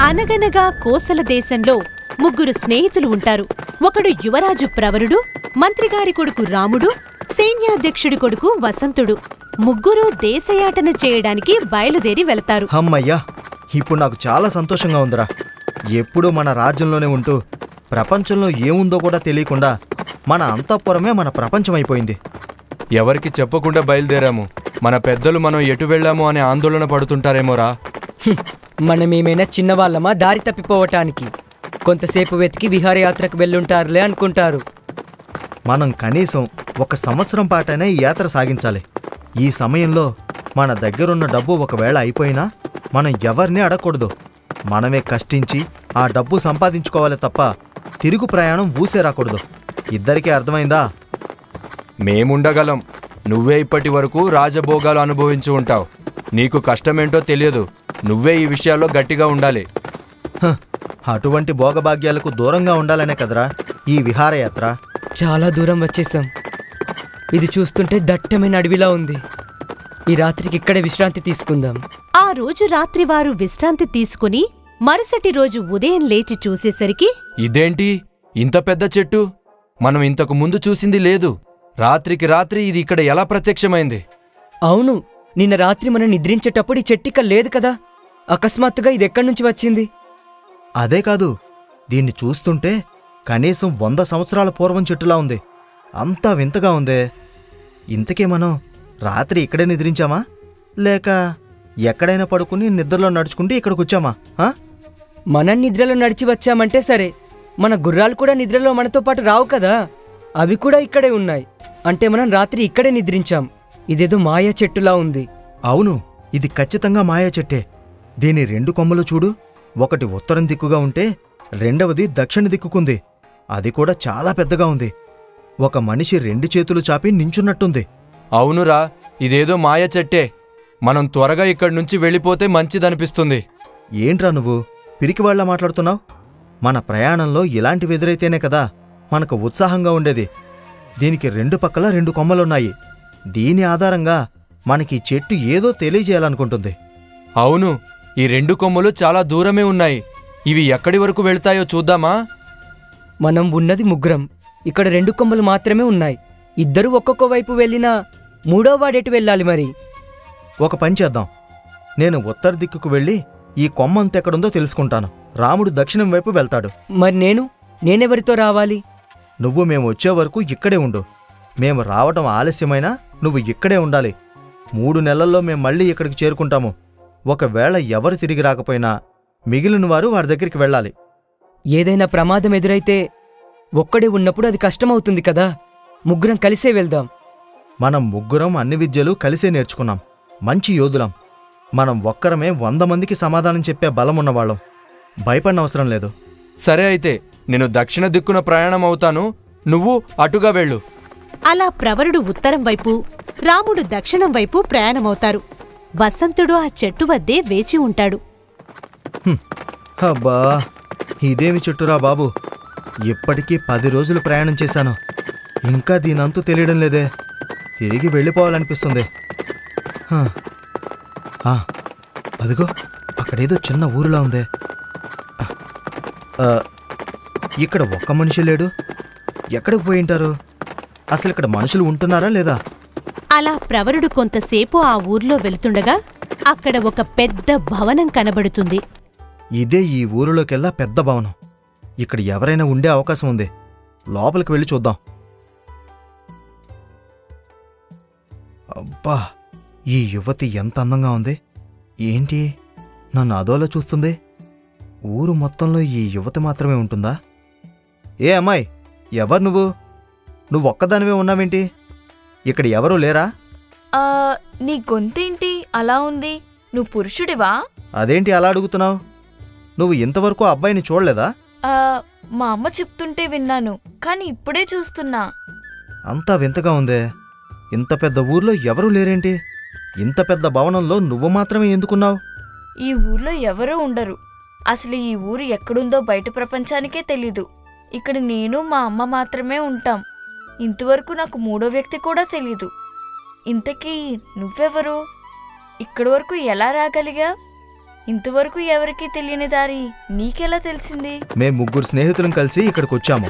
అనగనగా కోసల దేశంలో ముగ్గురు స్నేహితులు ఉంటారు ఒకడు యువరాజు ప్రవరుడు మంత్రిగారి కొడుకు రాముడు సైన్యాధ్యక్షుడి కొడుకు వసంతుడు ముగ్గురు దేశయాటన చేయడానికి బయలుదేరి వెళతారు హమ్మయ్యా ఇప్పుడు నాకు చాలా సంతోషంగా ఉందిరా ఎప్పుడూ మన రాజ్యంలోనే ఉంటూ ప్రపంచంలో ఏముందో కూడా తెలియకుండా మన అంతఃపురమే మన ప్రపంచం అయిపోయింది ఎవరికి చెప్పకుండా బయలుదేరాము మన పెద్దలు మనం ఎటు వెళ్ళాము అనే ఆందోళన పడుతుంటారేమోరా హ్మ్. మనమేమైనా చిన్నవాళ్ళమా దారి తప్పిపోవటానికి కొంతసేపు వెతికి విహారయాత్రకు వెళ్ళుంటారులే అనుకుంటారు మనం కనీసం ఒక సంవత్సరం పాటైనా ఈ యాత్ర సాగించాలి ఈ సమయంలో మన దగ్గరున్న డబ్బు ఒకవేళ అయిపోయినా మనం ఎవరిని అడగకూడదు మనమే కష్టించి ఆ డబ్బు సంపాదించుకోవాలి తప్ప తిరుగు ప్రయాణం ఊసే రాకూడదు ఇద్దరికీ అర్థమైందా మేముండగలం నువ్వే ఇప్పటి వరకు రాజభోగాలు అనుభవించి ఉంటావు నీకు కష్టమేంటో తెలియదు నువ్వే ఈ విషయాల్లో గట్టిగా ఉండాలి హ, అటువంటి భోగభాగ్యాలకు దూరంగా ఉండాలనే కదరా ఈ విహారయాత్ర చాలా దూరం వచ్చేసాం ఇది చూస్తుంటే దట్టమైన అడవిలా ఉంది ఈ రాత్రికి ఇక్కడే విశ్రాంతి తీసుకుందాం ఆ రోజు రాత్రి వారు విశ్రాంతి తీసుకుని మరుసటి రోజు ఉదయం లేచి చూసేసరికి ఇదేంటి ఇంత పెద్ద చెట్టు మనం ఇంతకు ముందు చూసింది లేదు రాత్రికి రాత్రి ఇది ఇక్కడ ఎలా ప్రత్యక్షమైంది అవును నిన్న రాత్రి మనం నిద్రించేటప్పుడు ఈ చెట్టిక లేదు కదా అకస్మాత్తుగా ఇది ఎక్కడి నుంచి వచ్చింది అదే కాదు దీన్ని చూస్తుంటే కనీసం వంద సంవత్సరాల పూర్వం చెట్టులా ఉంది అంతా వింతగా ఉందే ఇంతకీ మనం రాత్రి ఇక్కడే నిద్రించామా లేక ఎక్కడైనా పడుకుని నిద్రలో నడుచుకుంటే ఇక్కడికి వచ్చామా ఆ? మనం నిద్రలో నడిచి వచ్చామంటే సరే మన గుర్రాలు కూడా నిద్రలో మనతో పాటు రావు కదా అవి కూడా ఇక్కడే ఉన్నాయి అంటే మనం రాత్రి ఇక్కడే నిద్రించాం ఇదేదో మాయా చెట్టులా ఉంది అవును ఇది ఖచ్చితంగా మాయా చెట్టే దీని రెండు కొమ్మలు చూడు ఒకటి ఉత్తరం దిక్కుగా ఉంటే రెండవది దక్షిణ దిక్కుకుంది అది కూడా చాలా పెద్దగా ఉంది ఒక మనిషి రెండు చేతులు చాపి నించున్నట్టుంది అవునురా ఇదేదో మాయ చెట్టే మనం త్వరగా ఇక్కడి నుంచి వెళ్ళిపోతే మంచిదనిపిస్తుంది ఏంట్రా నువ్వు పిరికివాళ్ల మాట్లాడుతున్నావు మన ప్రయాణంలో ఇలాంటివి ఎదురైతేనే కదా మనకు ఉత్సాహంగా ఉండేది దీనికి రెండు పక్కల రెండు కొమ్మలున్నాయి దీని ఆధారంగా మనకి ఈ చెట్టు ఏదో తెలియజేయాలనుకుంటుంది అవును ఈ రెండు కొమ్మలు చాలా దూరమే ఉన్నాయి ఇవి ఎక్కడి వరకు వెళ్తాయో చూద్దామా మనం ఉన్నది ముగ్గురం ఇక్కడ రెండు కొమ్మలు మాత్రమే ఉన్నాయి ఇద్దరు ఒక్కొక్క వైపు వెళ్ళినా మూడో వాడెటు వెళ్ళాలి మరి ఒక పని చేద్దాం నేను ఉత్తర దిక్కుకు వెళ్ళి ఈ కొమ్మ అంతెక్కడుందో తెలుసుకుంటాను రాముడు దక్షిణం వైపు వెళ్తాడు మరి నేను నేనెవరితో రావాలి నువ్వు మేము వచ్చే వరకు ఇక్కడే ఉండు మేము రావటం ఆలస్యమైనా నువ్వు ఇక్కడే ఉండాలి మూడు నెలల్లో మేము మళ్ళీ ఇక్కడికి చేరుకుంటాము ఒకవేళ ఎవరు తిరిగి రాకపోయినా మిగిలిన వారు వారి దగ్గరికి వెళ్ళాలి ఏదైనా ప్రమాదం ఎదురైతే ఒక్కడే ఉన్నప్పుడు అది కష్టమవుతుంది కదా ముగ్గురం కలిసే వెళ్దాం మనం ముగ్గురం అన్ని విద్యలు కలిసే నేర్చుకున్నాం మంచి యోధులం మనం ఒక్కరమే వంద మందికి సమాధానం చెప్పే బలం ఉన్నవాళ్ళం భయపడనవసరం లేదు సరే అయితే నేను దక్షిణ దిక్కున ప్రయాణం అవుతాను నువ్వు అటుగా వెళ్ళు అలా ప్రవరుడు ఉత్తరం వైపు రాముడు దక్షిణం వైపు ప్రయాణమవుతారు వసంతుడు ఆ చెట్టు వద్దే వేచి ఉంటాడు అబ్బా ఇదేమి చెట్టురా బాబు ఇప్పటికీ పది రోజులు ప్రయాణం చేశాను ఇంకా దీనంతు తెలియడం లేదే తిరిగి వెళ్ళిపోవాలనిపిస్తుంది హ. ఆ, అదిగో అక్కడేదో చిన్న ఊరులా ఉందే ఆ, ఇక్కడ ఒక్క మనిషి లేడు ఎక్కడికి పోయి ఉంటారు అసలు ఇక్కడ మనుషులు ఉంటున్నారా లేదా అలా ప్రవరుడు కొంతసేపు ఆ ఊర్లో వెళుతుండగా అక్కడ ఒక పెద్ద భవనం కనబడుతుంది ఇదే ఈ ఊరిలోకెల్లా పెద్ద భవనం ఇక్కడ ఎవరైనా ఉండే అవకాశం ఉంది లోపలికి వెళ్ళి చూద్దాం అబ్బా ఈ యువతి ఎంత అందంగా ఉంది ఏంటి నన్ను అదోలా చూస్తుంది ఊరు మొత్తంలో ఈ యువతి మాత్రమే ఉంటుందా ఏ అమ్మాయి ఎవరు నువ్వు నువ్వు ఒక్కదానివే ఉన్నావేంటి ఇక్కడ ఎవరూ లేరా ఆ, నీ గొంతేంటి అలా ఉంది నువ్వు పురుషుడివా అదేంటి అలా అడుగుతున్నావు నువ్వు ఇంతవరకు ఆ అబ్బాయిని చూడలేదా ఆ, మా అమ్మ చెప్తుంటే విన్నాను కానీ ఇప్పుడే చూస్తున్నా అంతా వింతగా ఉందే ఇంత పెద్ద ఊర్లో ఎవరూ లేరేంటి ఇంత పెద్ద భవనంలో నువ్వు మాత్రమే ఎందుకున్నావు ఈ ఊర్లో ఎవరూ ఉండరు అసలు ఈ ఊరు ఎక్కడుందో బయట ప్రపంచానికే తెలీదు ఇక్కడ నేను మా అమ్మ మాత్రమే ఉంటాం ఇంతవరకు నాకు మూడో వ్యక్తి కూడా తెలీదు ఇంతకీ నువ్వెవరు ఇక్కడి వరకు ఎలా రాగలిగా ఇంతవరకు ఎవరికీ తెలియని దారి నీకెలా తెలిసింది మేం ముగ్గురు స్నేహితులం కలిసి ఇక్కడికి వచ్చాము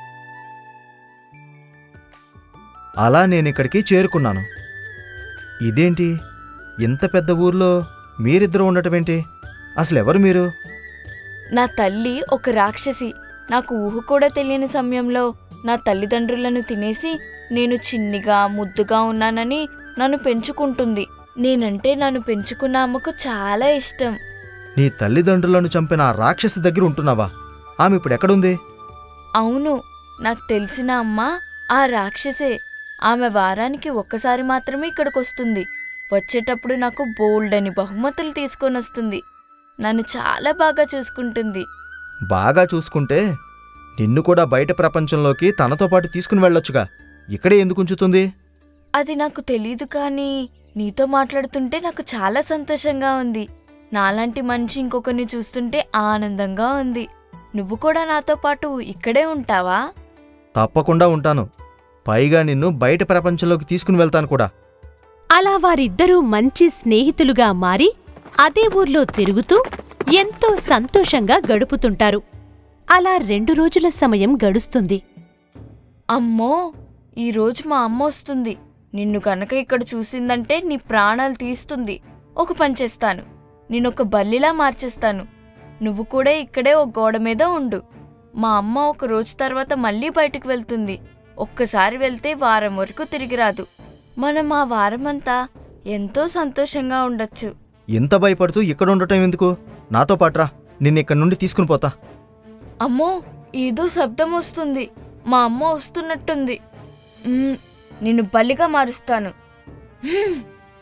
అలా నేను ఇక్కడికి చేరుకున్నాను ఇదేంటి ఇంత పెద్ద ఊర్లో మీరిద్దరూ ఉండటమేంటి అసలు ఎవరు మీరు నా తల్లి ఒక రాక్షసి నాకు ఊహ కూడా తెలియని సమయంలో నా తల్లిదండ్రులను తినేసి నేను చిన్నిగా ముద్దుగా ఉన్నానని నన్ను పెంచుకుంటుంది నేనంటే నన్ను పెంచుకున్న అమ్మకు చాలా ఇష్టం నీ తల్లిదండ్రులను చంపిన ఆ రాక్షసి దగ్గర ఉంటున్నావా ఆమె ఇప్పుడు ఎక్కడుంది అవును నాకు తెలిసిన అమ్మ ఆ రాక్షసే ఆమె వారానికి ఒక్కసారి మాత్రమే ఇక్కడికి వస్తుంది వచ్చేటప్పుడు నాకు బోల్డ్ అని బహుమతులు తీసుకొని వస్తుంది నన్ను చాలా బాగా చూసుకుంటుంది బాగా చూసుకుంటే నిన్ను కూడా బయట ప్రపంచంలోకి తనతో పాటు తీసుకుని వెళ్ళొచ్చుగా ఇక్కడే ఎందుకు ఉంచుతుంది అది నాకు తెలీదు కానీ నీతో మాట్లాడుతుంటే నాకు చాలా సంతోషంగా ఉంది నాలాంటి మనిషి ఇంకొకరిని చూస్తుంటే ఆనందంగా ఉంది నువ్వు కూడా నాతో పాటు ఇక్కడే ఉంటావా తప్పకుండా ఉంటాను పైగా నిన్ను బయట ప్రపంచంలోకి తీసుకుని వెళ్తాను కూడా అలా వారిద్దరూ మంచి స్నేహితులుగా మారి అదే ఊర్లో తిరుగుతూ ఎంతో సంతోషంగా గడుపుతుంటారు అలా రెండు రోజుల సమయం గడుస్తుంది అమ్మో ఈరోజు మా అమ్మ వస్తుంది నిన్ను కనుక ఇక్కడ చూసిందంటే నీ ప్రాణాలు తీస్తుంది ఒక పని చేస్తాను నేనొక బల్లిలా మార్చేస్తాను నువ్వు కూడా ఇక్కడే ఒక గోడ మీద ఉండు మా అమ్మ ఒక రోజు తర్వాత మళ్ళీ బయటకు వెళ్తుంది ఒక్కసారి వెళ్తే వారం వరకు తిరిగి రాదు మనం ఆ వారమంతా ఎంతో సంతోషంగా ఉండొచ్చు ఇంత భయపడుతూ ఇక్కడ ఉండటం ఎందుకు నాతో పాటురా నిన్ను ఇక్కడి నుండి తీసుకుని పోతా అమ్మో ఏదో శబ్దం వస్తుంది మా అమ్మ వస్తున్నట్టుంది మ్మ్, నిన్ను బలిగా మారుస్తాను హ్మ్.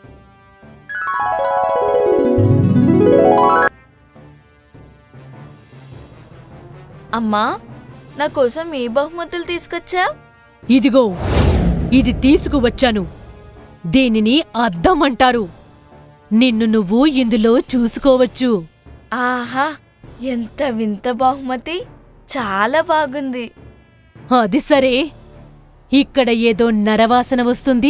అమ్మా నా కోసం ఏ బహుమతులు తీసుకొచ్చా ఇదిగో ఇది తీసుకువచ్చాను దీనిని అద్దం అంటారు నిన్ను నువ్వు ఇందులో చూసుకోవచ్చు ఆహా ఎంత వింత బహుమతి చాలా బాగుంది అది సరే ఇక్కడ ఏదో నరవాసన వస్తుంది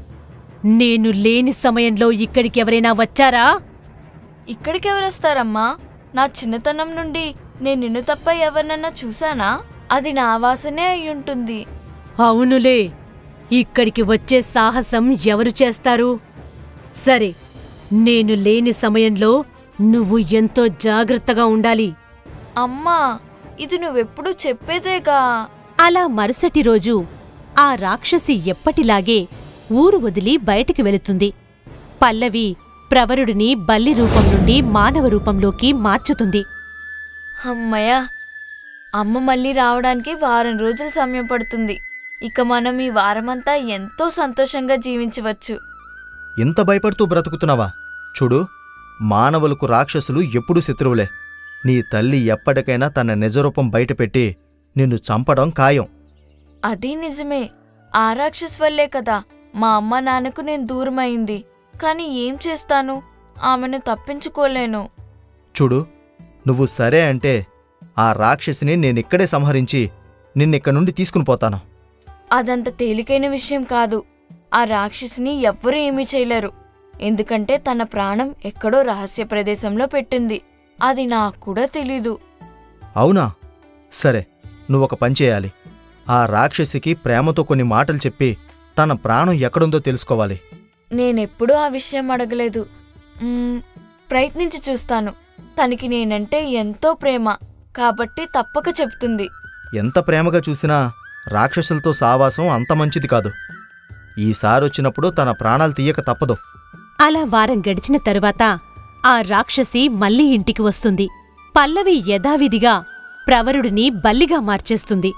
నేను లేని సమయంలో ఇక్కడికి ఎవరైనా వచ్చారా ఇక్కడికి ఎవరొస్తారమ్మా నా చిన్నతనం నుండి నేను నిన్ను తప్ప ఎవరినన్నా చూసానా అది నా వాసనే అయ్యుంటుంది అవునులే ఇక్కడికి వచ్చే సాహసం ఎవరు చేస్తారు సరే నేను లేని సమయంలో నువ్వు ఎంతో జాగ్రత్తగా ఉండాలి అమ్మా ఇది నువ్వెప్పుడు చెప్పేదేగా అలా మరుసటి రోజు ఆ రాక్షసి ఎప్పటిలాగే ఊరు వదిలి బయటికి వెళుతుంది పల్లవి ప్రవరుడిని బల్లి రూపం నుండి మానవ రూపంలోకి మార్చుతుంది అమ్మయ్య అమ్మ మళ్ళీ రావడానికి వారం రోజులు సమయం పడుతుంది ఇక మనం ఈ వారమంతా ఎంతో సంతోషంగా జీవించవచ్చు ఇంత భయపడుతూ బ్రతుకుతున్నావా చూడు మానవులకు రాక్షసులు ఎప్పుడూ శత్రువులే నీ తల్లి ఎప్పటికైనా తన నిజరూపం బయటపెట్టి నిన్ను చంపడం ఖాయం అది నిజమే ఆ రాక్షస్ వల్లే కదా మా అమ్మ నాన్నకు నేను దూరమైంది కానీ ఏం చేస్తాను ఆమెను తప్పించుకోలేను చూడు నువ్వు సరే అంటే ఆ రాక్షసిని నేనిక్కడే సంహరించి నిన్నిక్కడి నుండి తీసుకుని పోతాను అదంత తేలికైన విషయం కాదు ఆ రాక్షసిని ఎవ్వరూ ఏమీ చేయలేరు ఎందుకంటే తన ప్రాణం ఎక్కడో రహస్య ప్రదేశంలో పెట్టింది అది నాకు కూడా తెలీదు అవునా సరే నువ్వొక పని చేయాలి ఆ రాక్షసికి ప్రేమతో కొన్ని మాటలు చెప్పి తన ప్రాణం ఎక్కడుందో తెలుసుకోవాలి నేనెప్పుడూ ఆ విషయం అడగలేదు మ్మ్, ప్రయత్నించి చూస్తాను తనకి నేనంటే ఎంతో ప్రేమ కాబట్టి తప్పక చెప్తుంది ఎంత ప్రేమగా చూసినా రాక్షసులతో సావాసం అంత మంచిది కాదు ఈసారొచ్చినప్పుడు తన ప్రాణాలు తీయక తప్పదు అలా వారం గడిచిన తరువాత ఆ రాక్షసి మళ్ళీ ఇంటికి వస్తుంది పల్లవి యథావిధిగా ప్రవరుడిని బల్లిగా మార్చేస్తుంది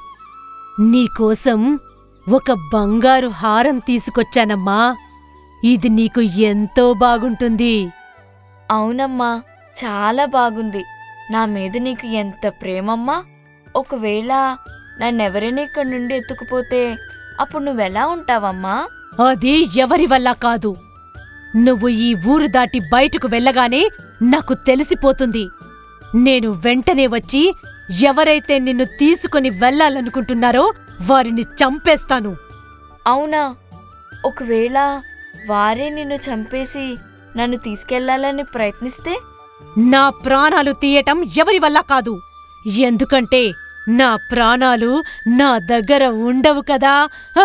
నీకోసం ఒక బంగారు హారం తీసుకొచ్చానమ్మా ఇది నీకు ఎంతో బాగుంటుంది అవునమ్మా చాలా బాగుంది నా మీద నీకు ఎంత ప్రేమమ్మా ఒకవేళ నన్నెవరైనా ఇక్కడి నుండి ఎత్తుకుపోతే అప్పుడు నువ్వెలా ఉంటావమ్మా అది ఎవరి వల్ల కాదు నువ్వు ఈ ఊరు దాటి బయటకు వెళ్ళగానే నాకు తెలిసిపోతుంది నేను వెంటనే వచ్చి ఎవరైతే నిన్ను తీసుకుని వెళ్ళాలనుకుంటున్నారో వారిని చంపేస్తాను అవునా ఒకవేళ వారే నిన్ను చంపేసి నన్ను తీసుకెళ్లాలని ప్రయత్నిస్తే నా ప్రాణాలు తీయటం ఎవరి వల్ల కాదు ఎందుకంటే నా ప్రాణాలు నా దగ్గర ఉండవు కదా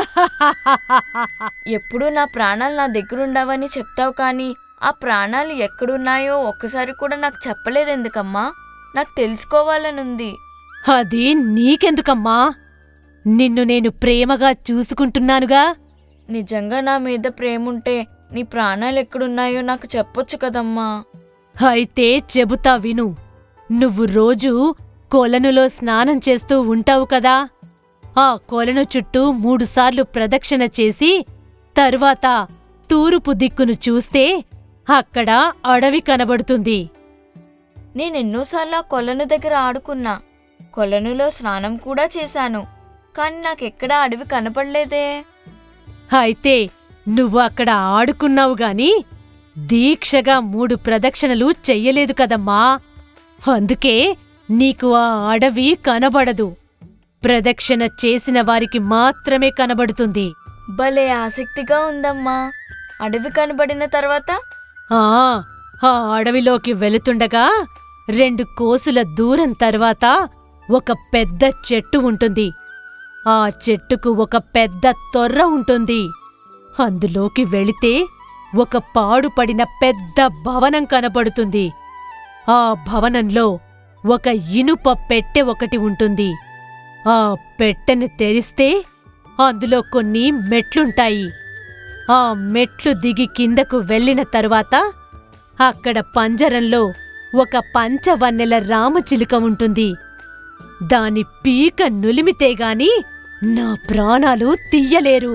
ఎప్పుడూ నా ప్రాణాలు నా దగ్గర ఉండవని చెప్తావు కానీ ఆ ప్రాణాలు ఎక్కడున్నాయో ఒక్కసారి కూడా నాకు చెప్పలేదు ఎందుకమ్మా నాకు తెలుసుకోవాలనుంది అది నీకెందుకమ్మా నిన్ను నేను ప్రేమగా చూసుకుంటున్నానుగా నిజంగా నా మీద ప్రేముంటే నీ ప్రాణాలు ఎక్కడున్నాయో నాకు చెప్పొచ్చు కదమ్మా అయితే చెబుతా విను నువ్వు రోజూ కొలనులో స్నానం చేస్తూ ఉంటావు కదా ఆ కొలను చుట్టూ మూడుసార్లు ప్రదక్షిణ చేసి తరువాత తూర్పు దిక్కును చూస్తే అక్కడ అడవి కనబడుతుంది నేనెన్నోసార్లు ఆ కొలను దగ్గర ఆడుకున్నా కొలనులో స్నానం కూడా చేశాను కానీ నాకెక్కడా అడవి కనపడలేదే అయితే నువ్వు అక్కడ ఆడుకున్నావు గాని దీక్షగా మూడు ప్రదక్షిణలు చెయ్యలేదు కదమ్మా అందుకే నీకు ఆ అడవి కనబడదు ప్రదక్షిణ చేసిన వారికి మాత్రమే కనబడుతుంది భలే ఆసక్తిగా ఉందమ్మా అడవి కనబడిన తర్వాత ఆ ఆ అడవిలోకి వెళుతుండగా రెండు కోసుల దూరం తర్వాత ఒక పెద్ద చెట్టు ఉంటుంది ఆ చెట్టుకు ఒక పెద్ద తొర్ర ఉంటుంది అందులోకి వెళితే ఒక పాడుపడిన పెద్ద భవనం కనపడుతుంది ఆ భవనంలో ఒక ఇనుప పెట్టె ఒకటి ఉంటుంది ఆ పెట్టెను తెరిస్తే అందులో కొన్ని మెట్లుంటాయి ఆ మెట్లు దిగి కిందకు వెళ్ళిన తరువాత అక్కడ పంజరంలో ఒక పంచవన్నెల రామచిలుక ఉంటుంది దాని పీక నులిమితే గాని నా ప్రాణాలు తీయలేరు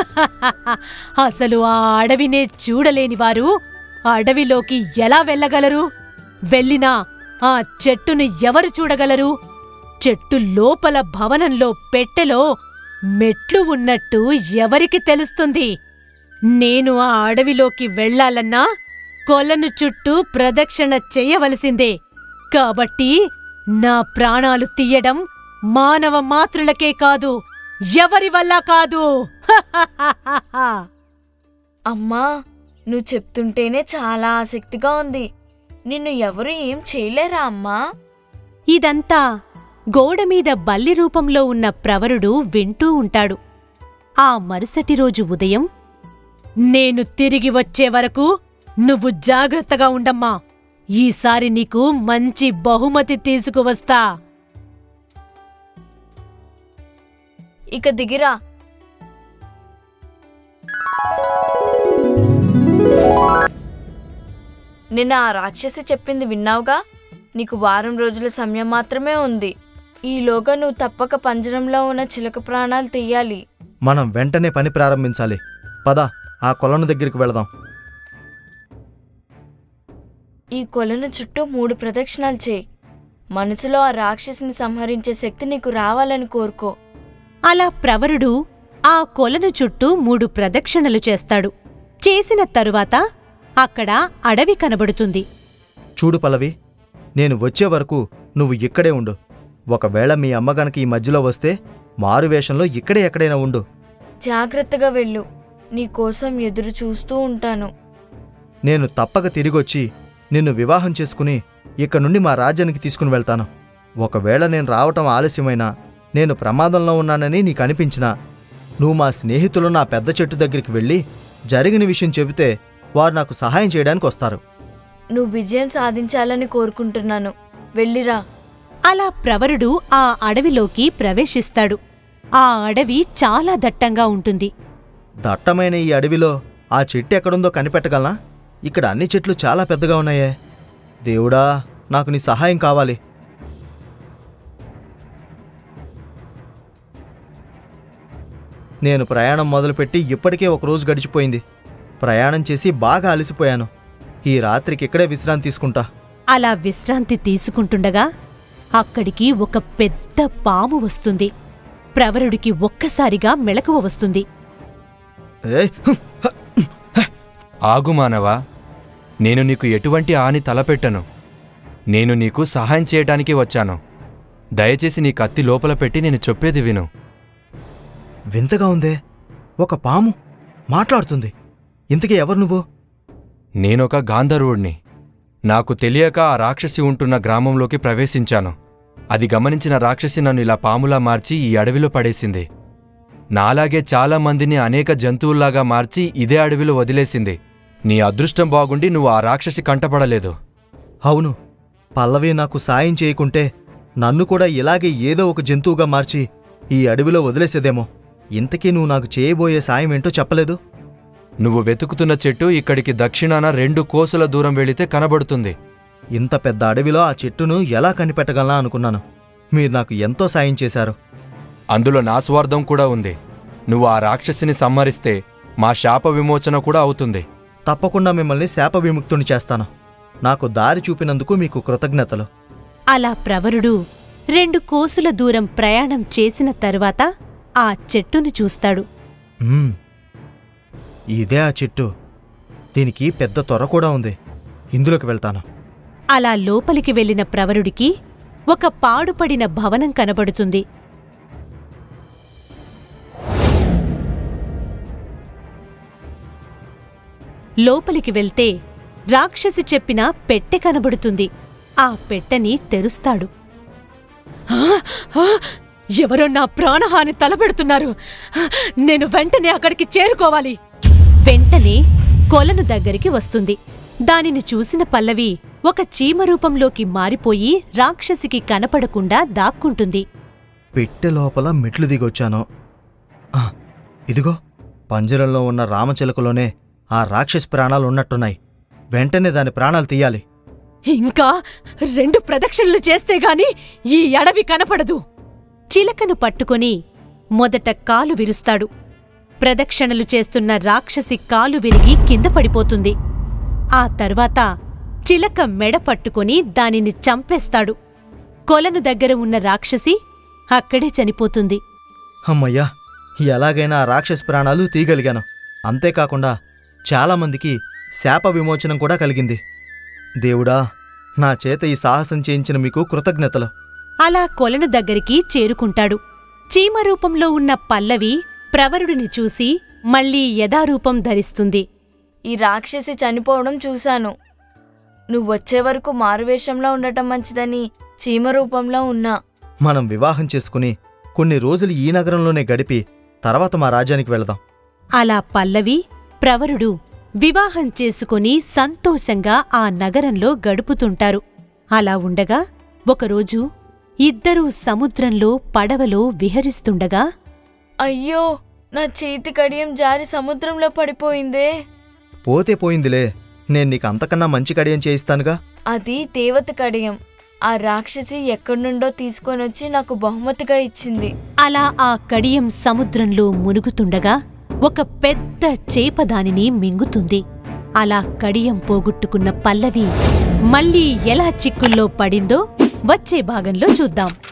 అసలు ఆ అడవినే చూడలేని వారు అడవిలోకి ఎలా వెళ్ళగలరు వెళ్ళినా ఆ చెట్టును ఎవరు చూడగలరు చెట్టు లోపల భవనంలో పెట్టెలో మెట్లు ఉన్నట్టు ఎవరికి తెలుస్తుంది నేను ఆ అడవిలోకి వెళ్ళాలన్నా కొలను చుట్టూ ప్రదక్షిణ చెయ్యవలసిందే కాబట్టి నా ప్రాణాలు తీయడం మానవ మాతృలకే కాదు ఎవరి వల్ల కాదు అమ్మా నువ్వు చెప్తుంటేనే చాలా ఆసక్తిగా ఉంది నిన్ను ఎవరు ఏం చేయలేరా అమ్మా ఇదంతా గోడమీద బల్లి రూపంలో ఉన్న ప్రవరుడు వింటూ ఉంటాడు ఆ మరుసటి రోజు ఉదయం నేను తిరిగి వచ్చే వరకు నువ్వు జాగ్రత్తగా ఉండమ్మా ఈసారి నీకు మంచి బహుమతి తీసుకువస్తా ఇక దిగిరా నిన్న ఆ రాక్షసి చెప్పింది విన్నావుగా నీకు వారం రోజుల సమయం మాత్రమే ఉంది ఈలోగా నువ్వు తప్పక పంజరంలో ఉన్న చిలక ప్రాణాలు తీయాలి మనం వెంటనే పని ప్రారంభించాలి పద ఆ కొలను దగ్గరికి వెళదాం ఈ కొలను చుట్టూ మూడు ప్రదక్షిణాలు చేయి మనసులో ఆ రాక్షసిని సంహరించే శక్తి నీకు రావాలని కోరుకో అలా ప్రవరుడు ఆ కొలను చుట్టూ మూడు ప్రదక్షిణలు చేస్తాడు చేసిన తరువాత అక్కడ అడవి కనబడుతుంది చూడు పల్లవి నేను వచ్చే వరకు నువ్వు ఇక్కడే ఉండు ఒకవేళ మీ అమ్మ గనక ఈ మధ్యలో వస్తే మారువేషంలో ఇక్కడే ఎక్కడైనా ఉండు జాగ్రత్తగా వెళ్ళు నీకోసం ఎదురు చూస్తూ ఉంటాను నేను తప్పక తిరిగొచ్చి నిన్ను వివాహం చేసుకుని ఇక్కడ నుండి మా రాజ్యానికి తీసుకుని వెళ్తాను ఒకవేళ నేను రావటం ఆలస్యమైనా నేను ప్రమాదంలో ఉన్నానని నీకు అనిపించినా నువ్వు మా స్నేహితులు నా పెద్ద చెట్టు దగ్గరికి వెళ్ళి జరిగిన విషయం చెబితే వారు నాకు సహాయం చేయడానికి వస్తారు నువ్వు విజయం సాధించాలని కోరుకుంటున్నాను వెళ్ళిరా అలా ప్రవరుడు ఆ అడవిలోకి ప్రవేశిస్తాడు ఆ అడవి చాలా దట్టంగా ఉంటుంది దట్టమైన ఈ అడవిలో ఆ చెట్టు ఎక్కడుందో కనిపెట్టగలనా ఇక్కడ అన్ని చెట్లు చాలా పెద్దగా ఉన్నాయే దేవుడా నాకు నీ సహాయం కావాలి నేను ప్రయాణం మొదలుపెట్టి ఇప్పటికే ఒక రోజు గడిచిపోయింది ప్రయాణం చేసి బాగా అలసిపోయాను ఈ రాత్రికి ఇక్కడే విశ్రాంతి తీసుకుంటా అలా విశ్రాంతి తీసుకుంటుండగా అక్కడికి ఒక పెద్ద పాము వస్తుంది ప్రవరుడికి ఒక్కసారిగా మెలకువ వస్తుంది ఏయ్, హుం, హ, ఆగు మానవా నేను నీకు ఎటువంటి హాని తలపెట్టను నేను నీకు సహాయం చేయటానికి వచ్చాను దయచేసి నీ కత్తి లోపల పెట్టి నేను చెప్పేది విను వింతగా ఉందే ఒక పాము మాట్లాడుతుంది ఇంతకీ ఎవరు నువ్వు నేనొక గాంధర్వుడిని నాకు తెలియక ఆ రాక్షసి ఉంటున్న గ్రామంలోకి ప్రవేశించాను అది గమనించిన రాక్షసి నన్ను ఇలా పాములా మార్చి ఈ అడవిలో పడేసింది నాలాగే చాలా మందిని అనేక జంతువుల్లాగా మార్చి ఇదే అడవిలో వదిలేసింది నీ అదృష్టం బాగుండి నువ్వు ఆ రాక్షసి కంటపడలేదు అవును పల్లవి నాకు సాయం చేయకుంటే నన్ను కూడా ఇలాగే ఏదో ఒక జంతువుగా మార్చి ఈ అడవిలో వదిలేసేదేమో ఇంతకీ నువ్వు నాకు చేయబోయే సాయం ఏంటో చెప్పలేదు నువ్వు వెతుకుతున్న చెట్టు ఇక్కడికి దక్షిణాన రెండు కోసుల దూరం వెళితే కనబడుతుంది ఇంత పెద్ద అడవిలో ఆ చెట్టును ఎలా కనిపెట్టగలనా అనుకున్నాను మీరు నాకు ఎంతో సాయం చేశారు అందులో నా స్వార్థం కూడా ఉంది నువ్వు ఆ రాక్షసిని సమ్మరిస్తే మా శాప విమోచన కూడా అవుతుంది తప్పకుండా మిమ్మల్ని శాప విముక్తుని చేస్తాను నాకు దారి చూపినందుకు మీకు కృతజ్ఞతలు అలా ప్రవరుడు రెండు కోసుల దూరం ప్రయాణం చేసిన తరువాత ఆ చెట్టును చూస్తాడు మ్మ్. ఇదే ఆ చెట్టు దీనికి పెద్ద త్వర కూడా ఉంది ఇందులోకి వెళ్తాను అలా లోపలికి వెళ్లిన ప్రవరుడికి ఒక పాడుపడిన భవనం కనబడుతుంది లోపలికి వెళ్తే రాక్షసి చెప్పిన పెట్టె కనబడుతుంది ఆ పెట్టెని తెరుస్తాడు "ఆ! ఆ! ఎవరో నా ప్రాణహాని తలపెడుతున్నారు నేను వెంటనే అక్కడికి చేరుకోవాలి వెంటనే కొలను దగ్గరికి వస్తుంది దానిని చూసిన పల్లవి ఒక చీమ రూపంలోకి మారిపోయి రాక్షసికి కనపడకుండా దాక్కుంటుంది పెట్టె లోపల మెట్లు దిగొచ్చాను ఆ, ఇదిగో పంజరంలో ఉన్న రామచిలకలోనే ఆ రాక్షసి ప్రాణాలు ఉన్నట్టున్నాయి వెంటనే దాని ప్రాణాలు తీయాలి ఇంకా రెండు ప్రదక్షిణలు చేస్తే గాని ఈ అడవి కనపడదు చిలకను పట్టుకొని మొదట కాలు విరుస్తాడు ప్రదక్షిణలు చేస్తున్న రాక్షసి కాలు విరిగి కింద పడిపోతుంది ఆ తర్వాత చిలక మెడ పట్టుకొని దానిని చంపేస్తాడు కొలను దగ్గర ఉన్న రాక్షసి అక్కడే చనిపోతుంది అమ్మయ్యా ఎలాగైనా ఆ రాక్షసి ప్రాణాలు తీయగలిగాను అంతేకాకుండా చాలామందికి శాప విమోచనం కూడా కలిగింది దేవుడా నా చేత ఈ సాహసం చేయించిన మీకు కృతజ్ఞతలు అలా కొలను దగ్గరికి చేరుకుంటాడు చీమ రూపంలో ఉన్న పల్లవి ప్రవరుడిని చూసి మళ్ళీ యథారూపం ధరిస్తుంది ఈ రాక్షసి చనిపోవడం చూశాను నువ్వు వచ్చే వరకు మారువేషంలో ఉండటం మంచిదని చీమ రూపంలో ఉన్నా మనం వివాహం చేసుకుని కొన్ని రోజులు ఈ నగరంలోనే గడిపి తర్వాత మా రాజ్యానికి వెళదాం అలా పల్లవి ప్రవరుడు వివాహం చేసుకుని సంతోషంగా ఆ నగరంలో గడుపుతుంటారు అలా ఉండగా ఒకరోజు ఇద్దరూ సముద్రంలో పడవలో విహరిస్తుండగా అయ్యో నా చేతి కడియం జారి సముద్రంలో పడిపోయిందే పోతే పోయిందిలే నేను నీకు అంతకన్నా మంచి కడియం చేయిస్తానుగా అది దేవత కడియం ఆ రాక్షసి ఎక్కడి నుండో తీసుకొనొచ్చి నాకు బహుమతిగా ఇచ్చింది అలా ఆ కడియం సముద్రంలో మునుగుతుండగా ఒక పెద్ద చేప దానిని మింగుతుంది అలా కడియం పోగొట్టుకున్న పల్లవి మళ్ళీ ఎలా చిక్కుల్లో పడిందో వచ్చే భాగంలో చూద్దాం